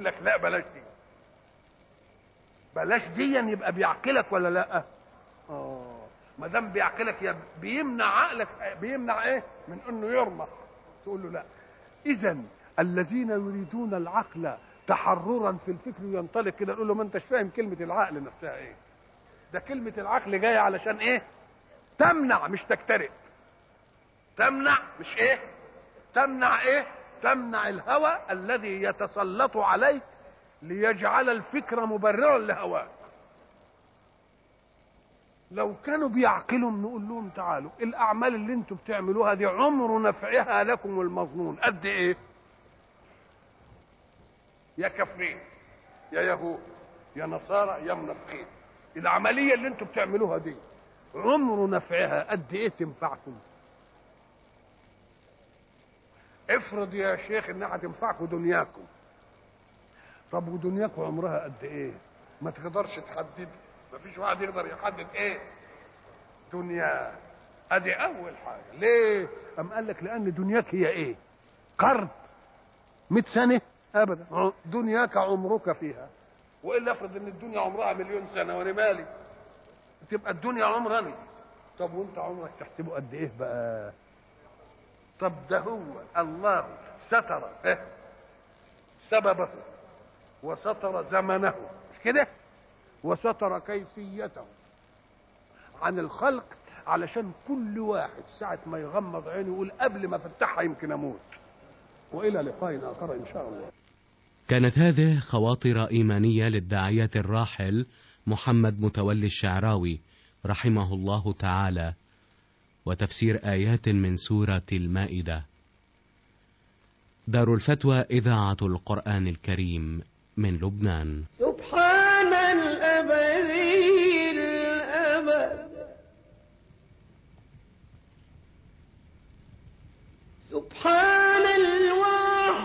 لك لا بلاش دي بلاش دي يبقى بيعقلك ولا لا اه ما دام بيعقلك يا بيمنع عقلك بيمنع ايه من انه يرمح تقول له لا اذا الذين يريدون العقل تحررا في الفكر ينطلق كده نقول له ما انتش فاهم كلمه العقل نفسها ايه ده كلمه العقل جايه علشان ايه تمنع مش تكترئ تمنع مش ايه تمنع ايه تمنع الهوى الذي يتسلط عليك ليجعل الفكر مبررا لهواك لو كانوا بيعقلوا نقول لهم تعالوا الاعمال اللي انتم بتعملوها دي عمر نفعها لكم المظنون قد ايه يا كافرين يا يهود يا نصارى يا منافقين العمليه اللي انتم بتعملوها دي عمر نفعها قد ايه تنفعكم افرض يا شيخ انها هتنفعكم دنياكم طب ودنياكم عمرها قد ايه ما تقدرش تحدد ما فيش واحد يقدر يحدد ايه دنيا ادي اول حاجه ليه ام قال لك لان دنياك هي ايه قرن 100 سنه ابدا دنياك عمرك فيها والا افرض ان الدنيا عمرها مليون سنه وانا مالي تبقى الدنيا عمرني طب وانت عمرك تحسبه قد ايه بقى طب ده هو الله ستر إيه؟ سببه وستر زمنه مش كده وستر كيفيته عن الخلق علشان كل واحد ساعة ما يغمض عينه يقول قبل ما افتحها يمكن اموت والى لقاء اخر ان شاء الله كانت هذه خواطر إيمانية للداعية الراحل محمد متولي الشعراوي رحمه الله تعالى وتفسير آيات من سورة المائدة دار الفتوى إذاعة القرآن الكريم من لبنان سبحان الأبدي الأبد سبحان